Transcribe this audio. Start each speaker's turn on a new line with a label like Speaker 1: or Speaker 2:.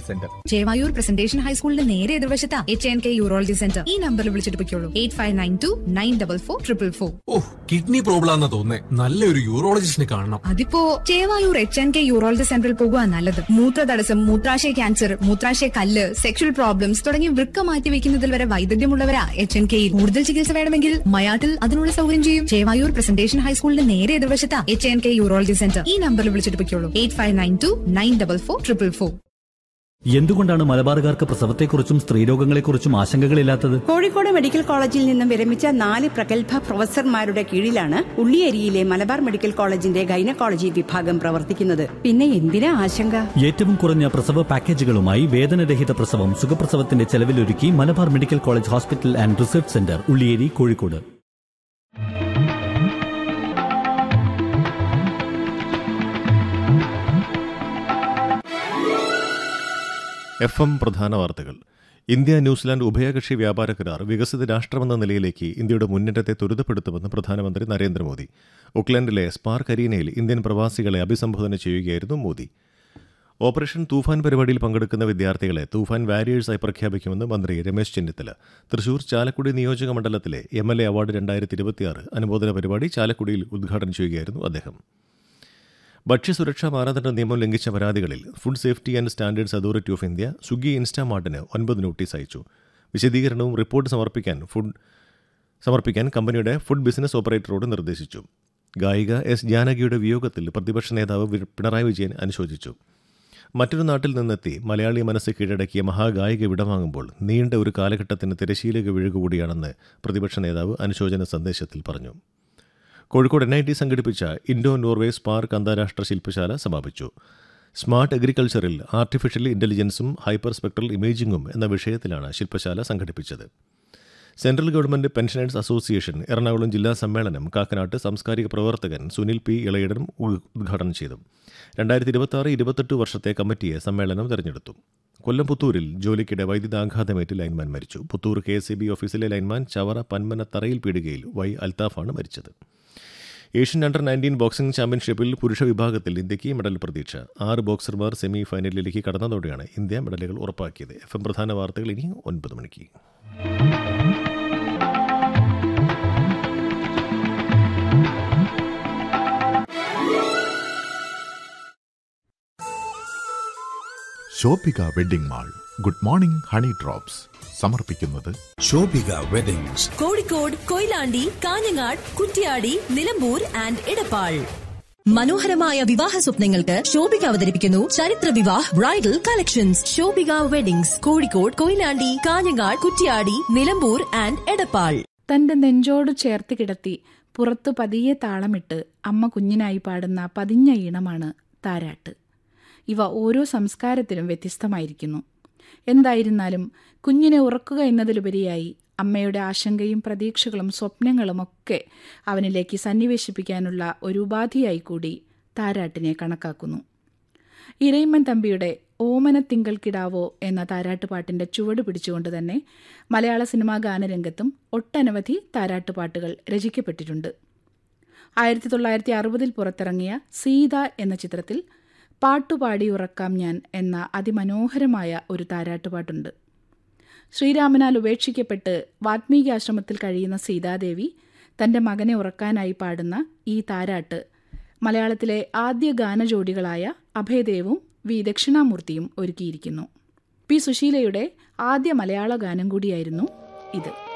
Speaker 1: centre
Speaker 2: Chevayur presentation ഹൈസ്കൂളിന്റെ നേരെ എതിർവശത്താ H N K urology centre ഈ നമ്പറിൽ വിളിച്ചിട്ട് പൊയ്ക്കോളൂ eight five nine two nine double four triple four
Speaker 3: ഓ കിഡ്നി പ്രോബ്ലം ആണെന്ന് തോന്നേ നല്ലൊരു യൂറോളജിസ്റ്റിനെ കാണണം
Speaker 2: അതിപ്പോ Chevayur H N K urology സെന്ററിൽ പോകുക നല്ലത് മൂത്രതടസ്സം മൂത്രാശയ ക്യാൻസർ മൂത്രാശയ കല്ല് സെക്ഷൽ പ്രോബ്ലംസ് തുടങ്ങി വൃക്ക മാറ്റി വെക്കുന്നതിൽ വരെ വൈദഗ്ധ്യമുള്ളവരാ എച്ച് എൻ കെയിൽ കൂടുതൽ ചികിത്സ വേണമെങ്കിൽ മയാട്ടിൽ അതിനുള്ള സൗകര്യം ചെയ്യും ചേവായൂർ പ്രസന്റേഷൻ ഹൈസ്കൂളിന്റെ നേരെ എതിർവശത്താ H N K urology centre ഈ നമ്പറിൽ വിളിച്ചിട്ട് പൊയ്ക്കോളൂ eight five nine two nine double four triple four
Speaker 4: എന്തുകൊണ്ടാണ് മലബാറുകാർക്ക് പ്രസവത്തെക്കുറിച്ചും സ്ത്രീരോഗങ്ങളെക്കുറിച്ചും ആശങ്കകളില്ലാത്തത്
Speaker 5: കോഴിക്കോട് മെഡിക്കൽ കോളേജിൽ നിന്നും വിരമിച്ച നാല് പ്രഗത്ഭ പ്രൊഫസർമാരുടെ കീഴിലാണ് ഉള്ളിയേരിയിലെ മലബാർ മെഡിക്കൽ കോളേജിന്റെ ഗൈനക്കോളജി വിഭാഗം പ്രവർത്തിക്കുന്നത് പിന്നെ എന്തിനാ ആശങ്ക
Speaker 4: ഏറ്റവും കുറഞ്ഞ പ്രസവ പാക്കേജുകളുമായി വേദനരഹിത പ്രസവം സുഖപ്രസവത്തിന്റെ ചെലവിലൊരുക്കി Malabar medical college hospital and research centre Ulliyeri Kozhikode
Speaker 6: F M പ്രധാന വാർത്തകൾ ഇന്ത്യ ന്യൂസിലാൻഡ് ഉഭയകക്ഷി വ്യാപാര കരാർ വികസിത രാഷ്ട്രമെന്ന നിലയിലേക്ക് ഇന്ത്യയുടെ മുന്നേറ്റത്തെ ത്വരിതപ്പെടുത്തുമെന്ന് പ്രധാനമന്ത്രി നരേന്ദ്രമോദി ഒക്ലൻഡിലെ സ്പാർക്ക് അരീനയിൽ ഇന്ത്യൻ പ്രവാസികളെ അഭിസംബോധന ചെയ്യുകയായിരുന്നു മോദി ഓപ്പറേഷൻ തൂഫാൻ പരിപാടിയിൽ പങ്കെടുക്കുന്ന വിദ്യാർത്ഥികളെ തൂഫാൻ വാരിയേഴ്സായി പ്രഖ്യാപിക്കുമെന്ന് മന്ത്രി രമേശ് ചെന്നിത്തല തൃശൂർ ചാലക്കുടി നിയോജക മണ്ഡലത്തിലെ എം എൽ എ അവാർഡ് രണ്ടായിരത്തി ഇരുപത്തിയാറ് അനുമോദന പരിപാടി ചാലക്കുടിയിൽ ഉദ്ഘാടനം ചെയ്യുകയായിരുന്നു അദ്ദേഹം ഭക്ഷ്യസുരക്ഷാ മാനദണ്ഡ നിയമം ലംഘിച്ച പരാതികളിൽ food safety and standards authority of India Swiggy ഇൻസ്റ്റാമാർട്ടിന് ഒൻപത് നോട്ടീസ് അയച്ചു വിശദീകരണവും റിപ്പോർട്ട് സമർപ്പിക്കാൻ ഫുഡ് സമർപ്പിക്കാൻ കമ്പനിയുടെ ഫുഡ് ബിസിനസ് ഓപ്പറേറ്ററോട് നിർദ്ദേശിച്ചു ഗായിക എസ് ജാനകിയുടെ വിയോഗത്തിൽ പ്രതിപക്ഷ നേതാവ് വി- പിണറായി വിജയൻ അനുശോചിച്ചു മറ്റൊരു നാട്ടിൽ നിന്നെത്തി മലയാളി മനസ്സ് കീഴടക്കിയ മഹാഗായിക വിടവാങ്ങുമ്പോൾ നീണ്ട ഒരു കാലഘട്ടത്തിന് തിരശീലക വീഴുകൂടിയാണെന്ന് പ്രതിപക്ഷ നേതാവ് അനുശോചന സന്ദേശത്തിൽ പറഞ്ഞു കോഴിക്കോട് എൻ ഐ ടി സംഘടിപ്പിച്ച ഇൻഡോ നോർവേ സ്പാർക്ക് അന്താരാഷ്ട്ര ശില്പശാല സമാപിച്ചു സ്മാർട്ട് അഗ്രികൾച്ചറിൽ ആർട്ടിഫിഷ്യൽ ഇന്റലിജൻസും ഹൈപ്പർ സ്പെക്ട്രൽ ഇമേജിംഗും എന്ന വിഷയത്തിലാണ് ശില്പശാല സംഘടിപ്പിച്ചത് central government pensioners association Ernakulam ജില്ലാ സമ്മേളനം കാക്കനാട്ട് സാംസ്കാരിക പ്രവർത്തകൻ സുനിൽ പി ഇളയിടൻ ഉദ്- ഉദ്ഘാടനം ചെയ്തു രണ്ടായിരത്തി ഇരുപത്തി ആറ് ഇരുപത്തെട്ട് വർഷത്തെ കമ്മിറ്റിയെ സമ്മേളനം തെരഞ്ഞെടുത്തു കൊല്ലം പുത്തൂരിൽ ജോലിക്കിടെ വൈദ്യുതാഘാതമേറ്റ് ലൈൻമാൻ മരിച്ചു പുത്തൂർ കെ എസ് ബി ഓഫീസിലെ ലൈൻമാൻ ചവറ പന്മന തറയിൽ പീടികയിൽ വൈ അൽത്താഫാണ് മരിച്ചത് ഏഷ്യൻ അണ്ടർ നയൻറ്റീൻ ബോക്സിംഗ് ചാമ്പ്യൻഷിപ്പിൽ പുരുഷ വിഭാഗത്തിൽ ഇന്ത്യയ്ക്ക് മെഡൽ പ്രതീക്ഷ ആറ് ബോക്സർമാർ സെമി ഫൈനലിലേക്ക് കടന്നതോടെയാണ് ഇന്ത്യ മെഡലുകൾ ഉറപ്പാക്കിയത് എഫ് എം പ്രധാന വാർത്തകൾ ഇനി ഒൻപത് മണിക്ക്
Speaker 7: Shobhika wedding mall good morning honey drops സമർപ്പിക്കുന്നത്
Speaker 8: ശോഭിക വെഡിങ്സ്
Speaker 9: കോഴിക്കോട് കൊയിലാണ്ടി കാഞ്ഞങ്ങാട് കുറ്റ്യാടി നിലമ്പൂർ ആൻഡ് ഇടപ്പാൾ മനോഹരമായ വിവാഹ സ്വപ്നങ്ങൾക്ക് ശോഭിക അവതരിപ്പിക്കുന്നു ചരിത്ര വിവാഹ് bridal collections Shobhika weddings Kozhikode Koyilandy Kanhangad Kuttiady Nilambur and Edappal
Speaker 10: തന്റെ നെഞ്ചോട് ചേർത്ത് കിടത്തി പുറത്തു പതിയെ താളമിട്ട് അമ്മ കുഞ്ഞിനായി പാടുന്ന പതിഞ്ഞ ഈണമാണ് താരാട്ട് ഇവ ഓരോ സംസ്കാരത്തിലും വ്യത്യസ്തമായിരിക്കുന്നു എന്തായിരുന്നാലും കുഞ്ഞിനെ ഉറക്കുക എന്നതിലുപരിയായി അമ്മയുടെ ആശങ്കയും പ്രതീക്ഷകളും സ്വപ്നങ്ങളും ഒക്കെ അവനിലേക്ക് സന്നിവേശിപ്പിക്കാനുള്ള ഒരു ഉപാധിയായി കൂടി താരാട്ടിനെ കണക്കാക്കുന്നു ഇരയിമ്മൻ തമ്പിയുടെ ഓമനത്തിങ്കൾ കിടാവോ എന്ന താരാട്ടുപാട്ടിന്റെ ചുവട് പിടിച്ചുകൊണ്ട് തന്നെ മലയാള സിനിമാ ഗാനരംഗത്തും ഒട്ടനവധി താരാട്ടുപാട്ടുകൾ രചിക്കപ്പെട്ടിട്ടുണ്ട് ആയിരത്തി തൊള്ളായിരത്തി അറുപതിൽ പുറത്തിറങ്ങിയ സീത എന്ന ചിത്രത്തിൽ പാട്ടുപാടി ഉറക്കാം ഞാൻ എന്ന അതിമനോഹരമായ ഒരു താരാട്ടുപാട്ടുണ്ട് ശ്രീരാമനാൽ ഉപേക്ഷിക്കപ്പെട്ട് വാത്മീകി ആശ്രമത്തിൽ കഴിയുന്ന സീതാദേവി തന്റെ മകനെ ഉറക്കാനായി പാടുന്ന ഈ താരാട്ട് മലയാളത്തിലെ ആദ്യ ഗാനജോഡികളായ അഭയദേവും വി ദക്ഷിണാമൂർത്തിയും ഒരുക്കിയിരിക്കുന്നു പി സുശീലയുടെ ആദ്യ മലയാള ഗാനം കൂടിയായിരുന്നു ഇത്